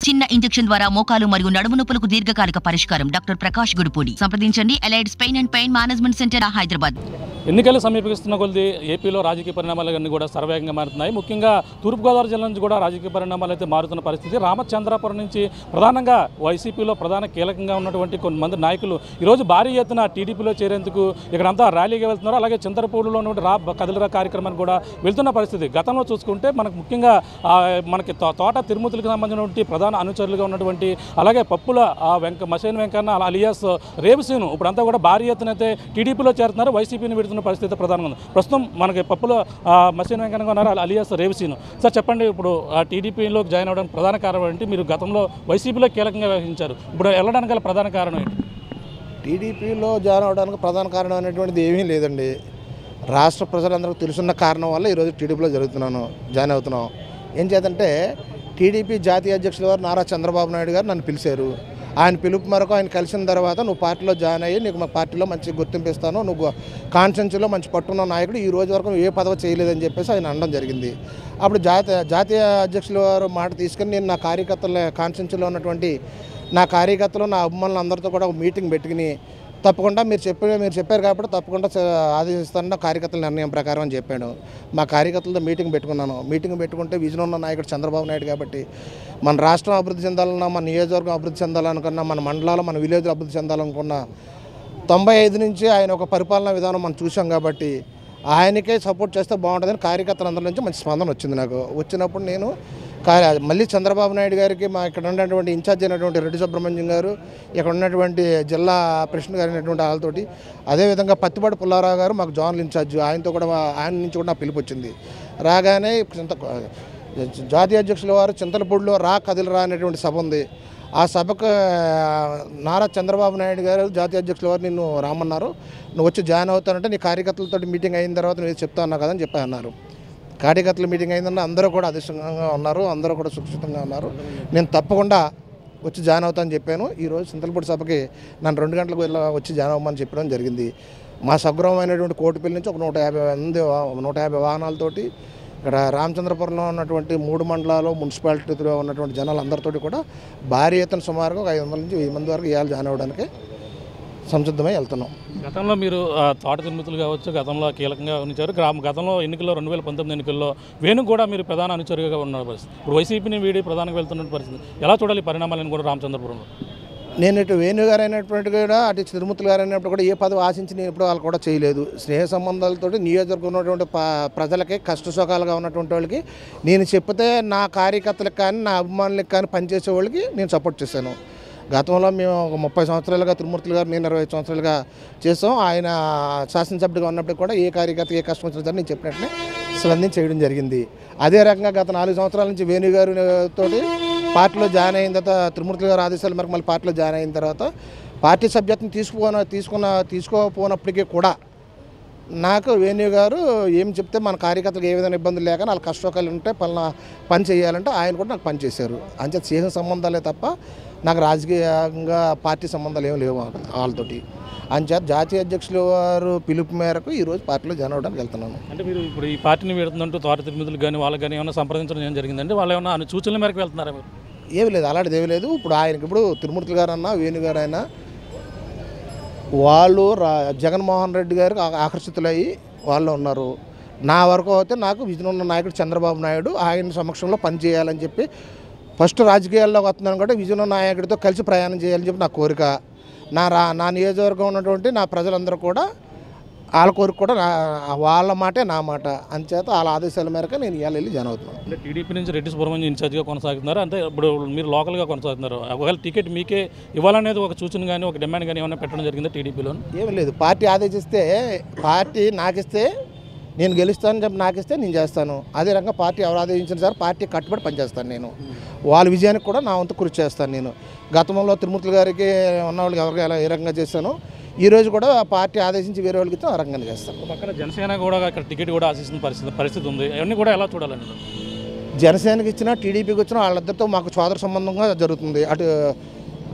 చిన్న ఇంజెక్షన్ ద్వారా మోకాలు మరియు నడుము నొప్పులకు దీర్ఘకాలిక పరిష్కారం డాక్టర్ ప్రకాష్ గుడిపూడి సంప్రదించండి ఎలైడ్స్ pain and pain management centre Hyderabad ఎన్నికలు సమీపిస్తున్న కొద్ది ఏపీలో రాజకీయ పరిణామాలన్నీ కూడా సర్వేగంగా మారుతున్నాయి ముఖ్యంగా తూర్పుగోదావరి జిల్లా నుంచి కూడా రాజకీయ పరిణామాలు అయితే మారుతున్న పరిస్థితి రామచంద్రాపురం నుంచి ప్రధానంగా వైసీపీలో ప్రధాన కీలకంగా ఉన్నటువంటి కొంతమంది నాయకులు ఈరోజు భారీ ఎత్తున టీడీపీలో చేరేందుకు ఇక్కడంతా ర్యాలీగా వెళ్తున్నారు అలాగే చింతరపూడిలో ఉన్నటువంటి రా కదిలిరా కార్యక్రమానికి కూడా వెళ్తున్న పరిస్థితి గతంలో చూసుకుంటే మనకు ముఖ్యంగా ఆ, మనకి తో- తోట తిరుమతులకు సంబంధించినటువంటి ప్రధాన అనుచరులుగా ఉన్నటువంటి అలాగే పప్పుల ఆ, వెంక మసేన్ వెంకన్న అలియాస్ రేవుసీను ఇప్పుడంతా కూడా భారీ ఎత్తున అయితే టీడీపీలో చేరుతున్నారు వైసీపీని విడుతున్న పరిస్థితి ప్రధానంగా ఉంది ప్రస్తుతం మనకి పప్పుల ఆ, మసేన్ వెంకన్న ఉన్నారు అలియాస్ రేవుసీను సార్ చెప్పండి ఇప్పుడు ఆ టీడీపీలో జాయిన్ అవ్వడానికి ప్రధాన కారణం ఏంటి మీరు గతంలో వైసీపీలో కీలకంగా వ్యవహరించారు ఇప్పుడు వెళ్ళడానికి గల ప్రధాన కారణం ఏంటి టీడీపీలో జాయిన్ అవడానికి ప్రధాన కారణం అనేటువంటిది ఏమీ లేదండి రాష్ట్ర ప్రజలందరికీ తెలుసున్న కారణం వల్ల ఈరోజు టీడీపీలో జరుగుతున్నాను జాయిన్ అవుతున్నాం ఏం చేతంటే టీడీపీ జాతీయ అధ్యక్షుల వారు నారా చంద్రబాబు నాయుడు గారు నన్ను పిలిచారు ఆయన పిలుపు మేరకు ఆయన కలిసిన తర్వాత నువ్వు పార్టీలో జాయిన్ అయ్యి నీకు మా పార్టీలో మంచి గుర్తింపు ఇస్తాను నువ్వు కాన్స్టెన్సీలో మంచి పట్టున్న నాయకుడు ఈ రోజు వరకు నువ్వు ఏ పదవి చేయలేదని చెప్పేసి ఆయన అనడం జరిగింది అప్పుడు జాతీయ జాతీయ అధ్యక్షుల వారు మాట తీసుకొని నేను నా కార్యకర్తల కాన్స్టెన్సీలో ఉన్నటువంటి నా కార్యకర్తలు నా అభిమానులు అందరితో కూడా ఒక మీటింగ్ పెట్టుకుని తప్పకుండా మీరు చెప్పి మీరు చెప్పారు కాబట్టి తప్పకుండా చ- ఆదేశిస్తాను నా కార్యకర్తల నిర్ణయం ప్రకారం అని చెప్పాను మా కార్యకర్తలతో మీటింగ్ పెట్టుకున్నాను మీటింగ్ పెట్టుకుంటే విజన్ ఉన్న నాయకుడు చంద్రబాబు నాయుడు కాబట్టి మన రాష్ట్రం అభివృద్ధి చెందాలన్నా మన నియోజకవర్గం అభివృద్ధి చెందాలనుకున్నా మన మండలాలు మన విలేజ్ అభివృద్ధి చెందాలనుకున్నా తొంభై ఐదు నుంచి ఆయన ఒక పరిపాలనా విధానం మనం చూసాం కాబట్టి ఆయనకే సపోర్ట్ చేస్తే బాగుంటుందని కార్యకర్తలందరి నుంచి మంచి స్పందన వచ్చింది నాకు వచ్చినప్పుడు నేను కా- మళ్ళీ చంద్రబాబు నాయుడు గారికి మా ఇక్కడ ఉన్నటువంటి ఇన్ఛార్జ్ అయినటువంటి రెడ్డి సుబ్రహ్మణ్యం గారు ఇక్కడ ఉన్నటువంటి జిల్లా ప్రెసిడెంట్ గారు అయినటువంటి వాళ్ళతోటి అదేవిధంగా పత్తిపాటి పుల్లారావు గారు మాకు జోనల్ ఇన్ఛార్జ్ ఆయనతో కూడా మా- ఆయన నుంచి కూడా నాకు పిలుపు వచ్చింది రాగానే చింత జాతీయ అధ్యక్షుల వారు చింతలపూడిలో రా కదిలిరా అనేటువంటి సభ ఉంది ఆ సభకు ఆ, నారా చంద్రబాబు నాయుడు గారు జాతీయ అధ్యక్షుల వారు నిన్ను రామన్నారు నువ్వు వచ్చి జాయిన్ అవుతానంటే నీ కార్యకర్తలతో మీటింగ్ అయిన తర్వాత నువ్వు చెప్తా అన్నావు కదా అని చెప్పి అన్నారు కార్యకర్తల మీటింగ్ అయిందన్న అందరూ కూడా అధిష్టంగా ఉన్నారు అందరూ కూడా సురక్షితంగా ఉన్నారు నేను తప్పకుండా వచ్చి జాయిన్ అవుతానని చెప్పాను ఈరోజు చింతలపూడి సభకి నన్ను రెండు గంటలకు వెళ్ళ వచ్చి జాయిన్ అవ్వమని చెప్పడం జరిగింది మా సగ్రహమైనటువంటి కోటిపల్లి నుంచి ఒక నూట యాభై మంది వా- నూట యాభై వాహనాలతోటి ఇక్కడ రామచంద్రపురంలో ఉన్నటువంటి మూడు మండలాలు మున్సిపాలిటీలో ఉన్నటువంటి జనాలు అందరితోటి కూడా భారీ ఎత్తున సుమారుగా ఒక ఐదు వందల నుంచి వెయ్యి మంది వరకు ఇవాళ జాయిన్ అవ్వడానికి సంసిద్ధమై వెళ్తున్నాం గతంలో మీరు ఆ, తోట తిరుమతులు కావచ్చు గతంలో కీలకంగా ఉంచారు గ్రామ గతంలో ఎన్నికల్లో రెండు వేల పంతొమ్మిది ఎన్నికల్లో వేణు కూడా మీరు ప్రధాన అనుచరుగా ఉన్న పరిస్థితి ఇప్పుడు వైసీపీని వీడి ప్రధానంగా వెళ్తున్న పరిస్థితి ఎలా చూడాలి ఈ పరిణామాలను కూడా రామచంద్రపురంలో నేను ఇటు వేణు గారు అయినటువంటి కూడా అటు తిరుమతులు గారు అయినప్పుడు కూడా ఏ పదవి ఆశించి నేను ఎప్పుడు వాళ్ళు కూడా చేయలేదు స్నేహ సంబంధాలతో నియోజకవర్గం ఉన్నటువంటి ప- ప్రజలకి కష్ట సుఖాలుగా ఉన్నటువంటి వాళ్ళకి నేను చెప్తే నా కార్యకర్తలకు కానీ నా అభిమానులకు కానీ పనిచేసే వాళ్ళకి నేను సపోర్ట్ చేశాను గతంలో మేము ఒక ముప్పై సంవత్సరాలుగా తిరుమూర్తులు గారు నేను ఇరవై సంవత్సరాలుగా చేసాం ఆయన శాసనసభ్యుడిగా ఉన్నప్పుడు కూడా ఏ కార్యకర్త ఏ కష్టం వచ్చినా సరే నేను చెప్పినట్లే స్పందించి చేయడం జరిగింది అదే రకంగా గత నాలుగు సంవత్సరాల నుంచి వేణు గారు తోటి పార్టీలో జాయిన్ అయిన తర్వాత తిరుమూర్తులు గారు ఆదేశాల మేరకు మళ్ళీ పార్టీలో జాయిన్ అయిన తర్వాత పార్టీ సభ్యత్వం తీసుకుపోన తీసుకున్న తీసుకోకపోనప్పటికీ కూడా నాకు వేణు గారు ఏం చెప్తే మన కార్యకర్తలకు ఏ విధంగా ఇబ్బందులు లేక వాళ్ళ కష్టకాలు ఉంటే పలానా పని చేయాలంటే ఆయన కూడా నాకు పని చేశారు అంతే చేసిన సంబంధాలే తప్ప నాకు రాజకీయంగా పార్టీ సంబంధాలు ఏమి లేవు వాళ్ళతోటి అంచేత జాతీయ అధ్యక్షులు వారు పిలుపు మేరకు ఈరోజు పార్టీలో జాయిన్ అవ్వడానికి వెళ్తున్నాను అంటే మీరు ఇప్పుడు ఈ పార్టీని పెడుతుందంటూ తోట తిరుమతులు కానీ వాళ్ళకి కానీ ఏమైనా సంప్రదించడం ఏం జరిగిందంటే వాళ్ళు ఏమైనా అను సూచనల మేరకు వెళ్తున్నారా మీరు ఏమి లేదు అలాంటిది ఏమీ లేదు ఇప్పుడు ఆయనకి ఇప్పుడు తిరుమూర్తి గారు అన్న వేణు గారు అయినా వాళ్ళు రా జగన్మోహన్ రెడ్డి గారికి ఆ- ఆకర్షితులయ్యి వాళ్ళు ఉన్నారు నా వరకు అయితే నాకు విజన్ ఉన్న నాయకుడు చంద్రబాబు నాయుడు ఆయన సమక్షంలో పనిచేయాలని చెప్పి ఫస్ట్ రాజకీయాల్లోకి వస్తున్నాను కూడా విజన్ ఉన్న నాయకుడితో కలిసి ప్రయాణం చేయాలని చెప్పి నా కోరిక నా రా నా నియోజకవర్గం ఉన్నటువంటి నా ప్రజలందరూ కూడా వాళ్ళ కోరిక కూడా నా వాళ్ళ మాటే నా మాట అంచేత వాళ్ళ ఆదేశాల మేరకు నేను ఇవాళ వెళ్ళి జాయిన్ అవుతున్నాను అంటే టీడీపీ నుంచి రెడ్డి సుబ్రహ్మణ్యం ఇన్ఛార్జ్గా కొనసాగుతున్నారు అంటే ఇప్పుడు మీరు లోకల్గా కొనసాగుతున్నారు ఒకవేళ టికెట్ మీకే ఇవ్వాలనేది ఒక సూచన కానీ ఒక డిమాండ్ కానీ ఏమైనా పెట్టడం జరిగిందా టీడీపీలో ఏం లేదు పార్టీ ఆదేశిస్తే పార్టీ నాకిస్తే నేను గెలుస్తానని చెప్పి నాకిస్తే నేను చేస్తాను అదే రకంగా పార్టీ ఎవరు ఆదేశించిన సార్ పార్టీ కట్టుబడి పనిచేస్తాను నేను వాళ్ళ విజయానికి కూడా నా వంతు కృషి చేస్తాను నేను గతంలో తిరుమూర్తులు గారికి ఉన్న వాళ్ళకి ఎవరికి ఎలా ఏ రకంగా చేస్తాను ఈ రోజు కూడా పార్టీ ఆదేశించి వేరే వాళ్ళకి ఇస్తే ఆ రకంగా చేస్తాను ఒక పక్కన జనసేన కూడా ఇక్కడ టికెట్ కూడా ఆశిస్తున్న పరిస్థితి పరిస్థితి ఉంది అవన్నీ కూడా ఎలా చూడాలండి జనసేనకి ఇచ్చినా టీడీపీకి వచ్చినా వాళ్ళిద్దరితో మాకు సోదర సంబంధంగా జరుగుతుంది అటు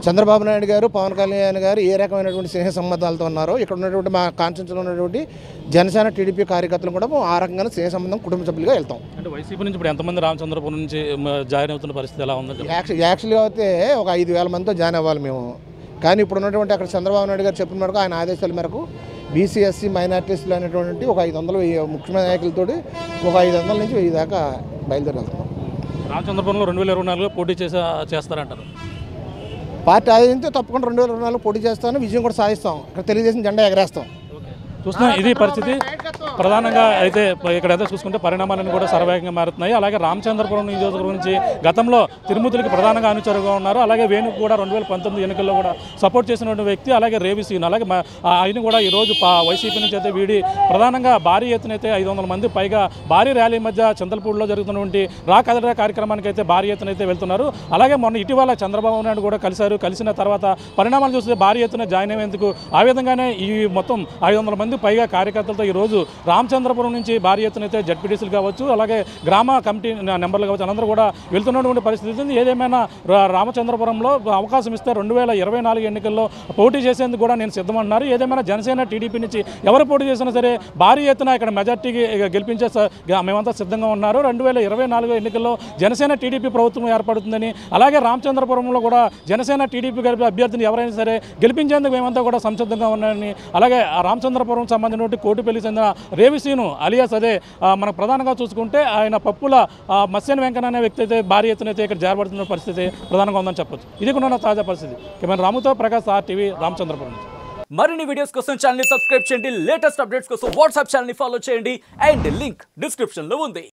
చంద్రబాబు నాయుడు గారు పవన్ కళ్యాణ్ గారు ఏ రకమైనటువంటి స్నేహ సంబంధాలతో ఉన్నారో ఇక్కడ ఉన్నటువంటి మా కాన్స్టిట్యూన్సీలో ఉన్నటువంటి జనసేన టీడీపీ కార్యకర్తలు కూడా ఆ రకంగా స్నేహ సంబంధం కుటుంబ సభ్యులుగా వెళ్తాం అంటే వైసీపీ నుంచి ఇప్పుడు ఎంతమంది రామచంద్రపురం నుంచి మ, జాయిన్ అవుతున్న పరిస్థితి ఎలా ఉంది యాక్చు యాక్చువల్గా అయితే ఒక ఐదు వేల మందితో జాయిన్ అవ్వాలి మేము కానీ ఇప్పుడు ఉన్నటువంటి అక్కడ చంద్రబాబు నాయుడు గారు చెప్పిన మేరకు ఆయన ఆదేశాల మేరకు బీసీ ఎస్సీ మైనార్టీస్లో అనేటువంటి ఒక ఐదు వందల వెయ్యి ముఖ్యమైన నాయకులతో ఒక ఐదు వందల నుంచి వెయ్యి దాకా బయలుదేరి వెళ్తున్నాం రామచంద్రపురంలో రెండు వేల ఇరవై నాలుగులో పోటీ చేసే చేస్తారంటారు పార్టీ ఆదాయంతో తప్పకుండా రెండు వేల ఇరవై నాలుగు పోటీ చేస్తాను విజయం కూడా సాధిస్తాం ఇక్కడ తెలుగుదేశం జెండా ఎగరేస్తాం చూస్తున్నాం ఇది పరిస్థితి ప్రధానంగా అయితే ఇక్కడ అయితే చూసుకుంటే పరిణామాలను కూడా సర్వేగంగా మారుతున్నాయి అలాగే రామచంద్రపురం నియోజకవర్గం నుంచి గతంలో తిరుమతులకి ప్రధానంగా అనుచరుగా ఉన్నారు అలాగే వేణు కూడా రెండు వేల పంతొమ్మిది ఎన్నికల్లో కూడా సపోర్ట్ చేసినటువంటి వ్యక్తి అలాగే రేవి సీన్ అలాగే మా- ఆ ఆయన కూడా ఈరోజు పా వైసీపీ నుంచి అయితే వీడి ప్రధానంగా భారీ ఎత్తున అయితే ఐదు వందల మంది పైగా భారీ ర్యాలీ మధ్య చంద్రపూడిలో జరుగుతున్నటువంటి రా కదరా కార్యక్రమానికి అయితే భారీ ఎత్తున అయితే వెళ్తున్నారు అలాగే మొన్న ఇటీవల చంద్రబాబు నాయుడు కూడా కలిశారు కలిసిన తర్వాత పరిణామాలు చూస్తే భారీ ఎత్తున జాయిన్ అయ్యేందుకు ఆ విధంగానే ఈ మొత్తం ఐదు వందల మంది పైగా కార్యకర్తలతో ఈరోజు రామచంద్రపురం నుంచి భారీ ఎత్తున అయితే జడ్పీటీసీలు కావచ్చు అలాగే గ్రామ కమిటీ న- నెంబర్లు కావచ్చు అందరూ కూడా వెళ్తున్నటువంటి పరిస్థితి ఉంది ఏదేమైనా రా- రామచంద్రపురంలో అవకాశం ఇస్తే రెండు వేల ఇరవై నాలుగు ఎన్నికల్లో పోటీ చేసేందుకు కూడా నేను సిద్ధమన్నారు ఏదేమైనా జనసేన టీడీపీ నుంచి ఎవరు పోటీ చేసినా సరే భారీ ఎత్తున ఇక్కడ మెజార్టీకి గెలిపించే స- గా- మేమంతా సిద్ధంగా ఉన్నారు రెండు వేల ఇరవై నాలుగు ఎన్నికల్లో జనసేన టీడీపీ ప్రభుత్వం ఏర్పడుతుందని అలాగే రామచంద్రపురంలో కూడా జనసేన టీడీపీ గెలిపే అభ్యర్థిని ఎవరైనా సరే గెలిపించేందుకు మేమంతా కూడా సంసిద్ధంగా ఉన్నారని అలాగే ఆ రామచంద్రపురం సంబంధించిన కోటిపల్లి చెందిన రేవిసీను అలియాస్ అదే ఆ, మనకు ప్రధానంగా చూసుకుంటే ఆయన పప్పుల ఆ, మత్స్యన్ వెంకన్న అనే వ్యక్తి అయితే భారీ ఎత్తున అయితే ఇక్కడ చేరబడుతున్న పరిస్థితి ప్రధానంగా ఉందని చెప్పొచ్చు ఇది కూడా నా తాజా పరిస్థితి కెమెరా రాముతో ప్రకాశ్ ఆర్ టీవీ రామచంద్రపురం నుంచి మరిన్ని వీడియోస్ కోసం ఛానల్ సబ్స్క్రైబ్ చేయండి లేటెస్ట్ అప్డేట్స్ కోసం వాట్సాప్ ఛానల్ ఫాలో చేయండి అండ్ లింక్ డిస్క్రిప్షన్ లో ఉంది